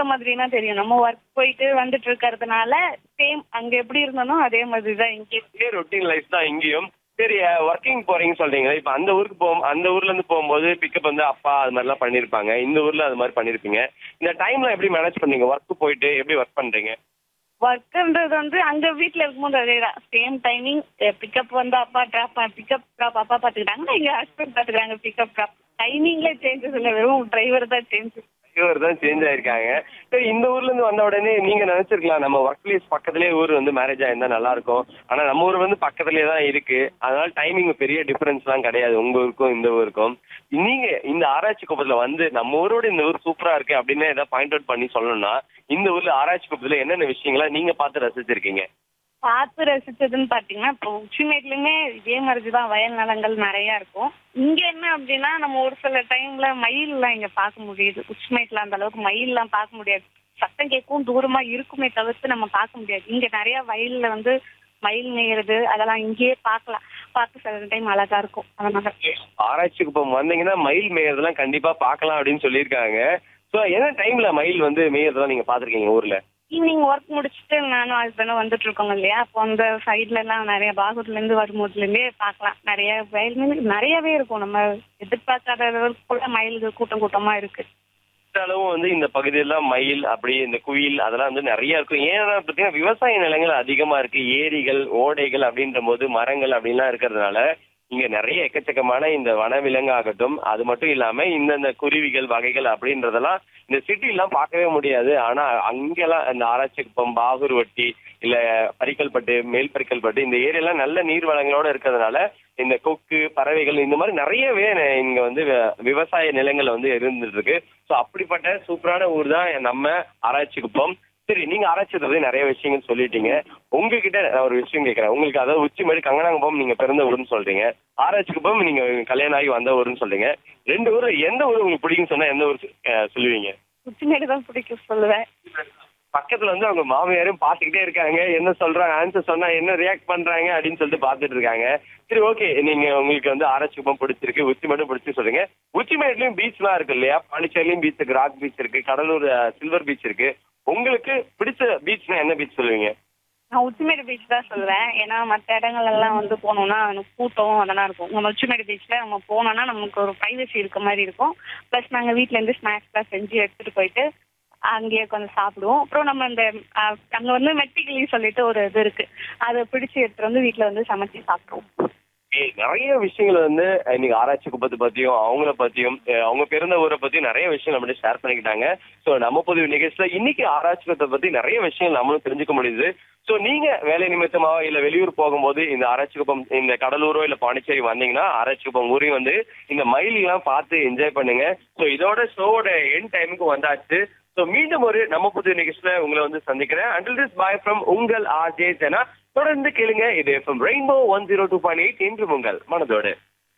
இருக்க மாதிரினா தெரியும் நம்ம ஒர்க் போயிட்டு வந்துட்டு இருக்கிறதுனால சேம் அங்க எப்படி இருந்தனோ அதே மாதிரி தான் இங்கே இதே ரொட்டீன் லைஃப் தான் இங்கேயும் சரி ஒர்க்கிங் போறீங்கன்னு சொல்றீங்க இப்ப அந்த ஊருக்கு போ அந்த ஊர்ல இருந்து போகும்போது பிக்கப் வந்து அப்பா அது மாதிரிலாம் பண்ணிருப்பாங்க இந்த ஊர்ல அது மாதிரி பண்ணிருப்பீங்க இந்த டைம்ல எப்படி மேனேஜ் பண்ணீங்க ஒர்க் போயிட்டு எப்படி ஒர்க் பண்றீங்க ஒர்க்குன்றது வந்து அங்க வீட்ல இருக்கும்போது அதே தான் சேம் டைமிங் பிக்கப் வந்து அப்பா ட்ராப் பிக்கப் ட்ராப் அப்பா பாத்துக்கிட்டாங்க எங்க ஹஸ்பண்ட் பாத்துக்கிறாங்க பிக்கப் ட்ராப் டைமிங்ல சேஞ்சஸ் இல்லை வெறும் டிரைவர் தான் சேஞ்சஸ் இவர் தான் சேஞ்ச் ஆயிருக்காங்க சரி இந்த ஊர்ல இருந்து வந்த உடனே நீங்க நினைச்சிருக்கலாம் நம்ம ஒர்க் பிளேஸ் பக்கத்துலயே ஊர் வந்து மேரேஜ் ஆயிருந்தா நல்லா இருக்கும் ஆனா நம்ம ஊர் வந்து பக்கத்துலயே தான் இருக்கு அதனால டைமிங் பெரிய டிஃபரன்ஸ் எல்லாம் கிடையாது உங்க ஊருக்கும் இந்த ஊருக்கும் நீங்க இந்த ஆராய்ச்சி குப்பத்துல வந்து நம்ம ஊரோட இந்த ஊர் சூப்பரா இருக்கு அப்படின்னு ஏதாவது பாயிண்ட் அவுட் பண்ணி சொல்லணும்னா இந்த ஊர்ல ஆராய்ச்சி குப்பத்துல என்னென்ன விஷயங்களா நீங்க பார்த்து ரசிச்சிருக்கீங்க பார்த்து ரசிச்சதுன்னு பாத்தீங்கன்னா இப்போ உச்சிமேட்லயுமே இதே மாதிரி தான் வயல் நிலங்கள் நிறைய இருக்கும் இங்க என்ன அப்படின்னா நம்ம ஒரு சில டைம்ல மயில்லாம் இங்க பார்க்க முடியுது உச்சிமேட்ல அந்த அளவுக்கு மயில்லாம் பார்க்க முடியாது சத்தம் கேட்கும் தூரமா இருக்குமே தவிர்த்து நம்ம பார்க்க முடியாது இங்க நிறைய வயல்ல வந்து மயில் நெய்யறது அதெல்லாம் இங்கேயே பார்க்கலாம் பார்த்து சில டைம் அழகா இருக்கும் அதனால ஆராய்ச்சி குப்பம் வந்தீங்கன்னா மயில் மேயறதெல்லாம் கண்டிப்பா பார்க்கலாம் அப்படின்னு சொல்லியிருக்காங்க ஸோ என்ன டைம்ல மயில் வந்து மேயறதெல்லாம் நீங்க பாத்திருக்கீங்க ஊர்ல ஈவினிங் ஒர்க் முடிச்சுட்டு நானும் ஹஸ்பண்டும் வந்துட்டு இருக்கோங்க இல்லையா அப்போ அந்த சைட்ல எல்லாம் நிறைய பாகூர்ல இருந்து வரும்போதுல இருந்தே பார்க்கலாம் நிறைய வயல் மீன் நிறையவே இருக்கும் நம்ம எதிர்பார்க்காத அளவுக்கு கூட மயில்கள் கூட்டம் கூட்டமா இருக்கு இந்த அளவும் வந்து இந்த பகுதியெல்லாம் மயில் அப்படி இந்த குயில் அதெல்லாம் வந்து நிறைய இருக்கும் ஏன்னா பார்த்தீங்கன்னா விவசாய நிலங்கள் அதிகமா இருக்கு ஏரிகள் ஓடைகள் அப்படின்ற போது மரங்கள் அப்படின்லாம் இருக்கிறதுனால இங்க நிறைய எக்கச்சக்கமான இந்த வனவிலங்கு ஆகட்டும் அது மட்டும் இல்லாம இந்தந்த குருவிகள் வகைகள் அப்படின்றதெல்லாம் இந்த சிட்டிலாம் பார்க்கவே முடியாது ஆனா அங்கெல்லாம் இந்த ஆராய்ச்சிக்குப்பம் பாகூர்வட்டி இல்ல பரிக்கல்பட்டு மேல் பரிக்கல்பட்டு இந்த ஏரியெல்லாம் நல்ல நீர் வளங்களோட இருக்கிறதுனால இந்த கொக்கு பறவைகள் இந்த மாதிரி நிறையவே ந- இங்க வந்து வ- விவசாய நிலங்கள் வந்து இருந்துட்டு இருக்கு ஸோ அப்படிப்பட்ட சூப்பரான ஊர் தான் நம்ம ஆராய்ச்சிக்குப்பம் சரி நீங்க ஆராய்ச்சி பத்தி நிறைய விஷயங்கள் சொல்லிட்டீங்க உங்ககிட்ட நான் ஒரு விஷயம் கேட்கறேன் உங்களுக்கு அதாவது உச்சி மாதிரி கங்கனாங்குப்பம் நீங்க பிறந்த ஊர்னு சொல்றீங்க ஆராய்ச்சிக்குப்பம் நீங்க கல்யாணம் ஆகி வந்த ஊர்னு சொல்றீங்க ரெண்டு ஊர் எந்த ஊர் உங்களுக்கு பிடிக்கும்னு சொன்னா எந்த ஊர் சொ- அஹ் சொல்லுவீங்க உச்சிமேடு தான் பிடிக்கும் சொல்லுவேன் பக்கத்துல வந்து அவங்க மாமியாரும் பாத்துக்கிட்டே இருக்காங்க என்ன சொல்றாங்க ஆன்சர் சொன்னா என்ன ரியாக்ட் பண்றாங்க அப்படின்னு சொல்லிட்டு பாத்துட்டு இருக்காங்க சரி ஓகே நீங்க உங்களுக்கு வந்து ஆராய்ச்சிக்குப்பம் பிடிச்சிருக்கு உச்சி மட்டும் பிடிச்சு சொல்றீங்க உச்சிமேட்லயும் பீச்லாம் இருக்கு இல்லையா பாண்டிச்சேரிலயும் பீச் இருக்கு ராக் பீச் இருக்கு கடலூர் சில்வர் பீச் இருக்கு உங்களுக்கு பிடிச்ச பீச்னா என்ன பீச் சொல்லுவீங்க நான் உச்சிமேடு பீச் தான் சொல்லுவேன் ஏன்னா மற்ற இடங்கள் எல்லாம் வந்து போனோம்னா எனக்கு கூட்டம் அதெல்லாம் இருக்கும் நம்ம உச்சிமேடு பீச்ல நம்ம போனோம்னா நமக்கு ஒரு ப்ரைவசி இருக்க மாதிரி இருக்கும் ப்ளஸ் நாங்கள் வீட்ல இருந்து ஸ்நாக்ஸ்லாம் செஞ்சு எடுத்துட்டு போயிட்டு அங்கேயே கொஞ்சம் சாப்பிடுவோம் அப்புறம் நம்ம இந்த அஹ், அங்க வந்து மெட்டிக்கிளி சொல்லிட்டு ஒரு இது இருக்கு அதை பிடிச்சி எடுத்துட்டு வந்து வீட்ல வந்து சமைச்சு சாப்பிடுவோம் ஏய், நிறைய விஷயங்கள் வந்து அஹ், இன்னைக்கு ஆராய்ச்சி குப்பத்தை பத்தியும் அவங்கள பத்தியும் அஹ், அவங்க பிறந்த ஊரை பத்தியும் நிறைய விஷயம் நம்மகிட்ட ஷேர் பண்ணிக்கிட்டாங்க ஸோ நம்ம பொது நிகழ்ச்சியில இன்னைக்கு ஆராய்ச்சி குப்பத்தை பத்தி நிறைய விஷயங்கள் நம்மளும் தெரிஞ்சுக்க முடியுது ஸோ நீங்க வேலை நிமித்தமா இல்ல வெளியூர் போகும்போது இந்த ஆராய்ச்சி குப்பம் இந்த கடலூரோ இல்ல பாண்டிச்சேரி வந்தீங்கன்னா ஆராய்ச்சி குப்பம் ஊரையும் வந்து இந்த மயிலெல்லாம் பார்த்து என்ஜாய் பண்ணுங்க ஸோ இதோட ஷோவோட என் டைமுக்கு வந்தாச்சு ஸோ மீண்டும் ஒரு நம்ம புது நிகழ்ச்சியில உங்களை வந்து சந்திக்கிறேன் அண்டில் திஸ் பாய் ஃப்ரம் உங்கள் ஆர்ஜே ஜனா தொடர்ந்து கேளுங்க இது FM Rainbow one zero two point eight என்று உங்கள் மனதோடு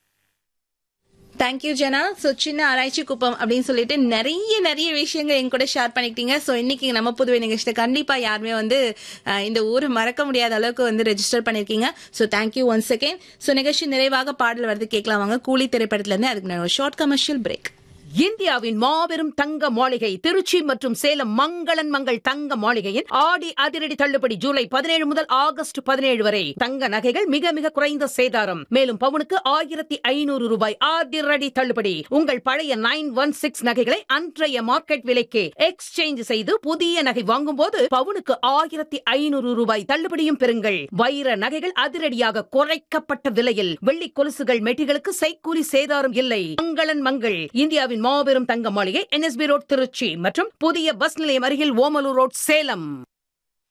தேங்க்யூ ஜனா ஸோ சின்ன ஆராய்ச்சி குப்பம் அப்படின்னு சொல்லிட்டு நிறைய நிறைய விஷயங்கள் எங்க கூட ஷேர் பண்ணிக்கிட்டீங்க ஸோ இன்னைக்கு நம்ம புதுவை நிகழ்ச்சியில் கண்டிப்பா யாருமே வந்து அஹ், இந்த ஊரை மறக்க முடியாத அளவுக்கு வந்து ரெஜிஸ்டர் பண்ணிருக்கீங்க so thank you one second so நிகழ்ச்சி நிறைவாக பாடல் வருது கேட்கலாம் வாங்க கூலி திரைப்படத்துல இருந்து அதுக்கு நான் ஒரு ஷார்ட் கமர்ஷியல் பிரேக் இந்தியாவின் மாபெரும் தங்க மாளிகை திருச்சி மற்றும் சேலம் மங்களன் மங்கள் தங்க மாளிகையின் ஆடி அதிரடி தள்ளுபடி ஜூலை பதினேழு முதல் ஆகஸ்ட் பதினேழு வரை தங்க நகைகள் மிக மிக குறைந்த சேதாரம் மேலும் பவுனுக்கு ஆயிரத்தி ஐநூறு ரூபாய் அதிரடி தள்ளுபடி உங்கள் பழைய நைன் ஒன் சிக்ஸ் நகைகளை அன்றைய மார்க்கெட் விலைக்கு எக்ஸ்சேஞ்ச் செய்து புதிய நகை வாங்கும் போது பவுனுக்கு ஆயிரத்தி ஐநூறு ரூபாய் தள்ளுபடியும் பெறுங்கள் வைர நகைகள் அதிரடியாக குறைக்கப்பட்ட விலையில் வெள்ளி கொலுசுகள் மெட்டிகளுக்கு செய்கூலி சேதாரம் இல்லை மங்களன் மங்கள் இந்தியாவின் மாபெரும் தங்க மாளிகை என்எஸ்பி ரோட் திருச்சி மற்றும் புதிய பஸ் நிலையம் அருகில் ஓமலூர் ரோட் சேலம்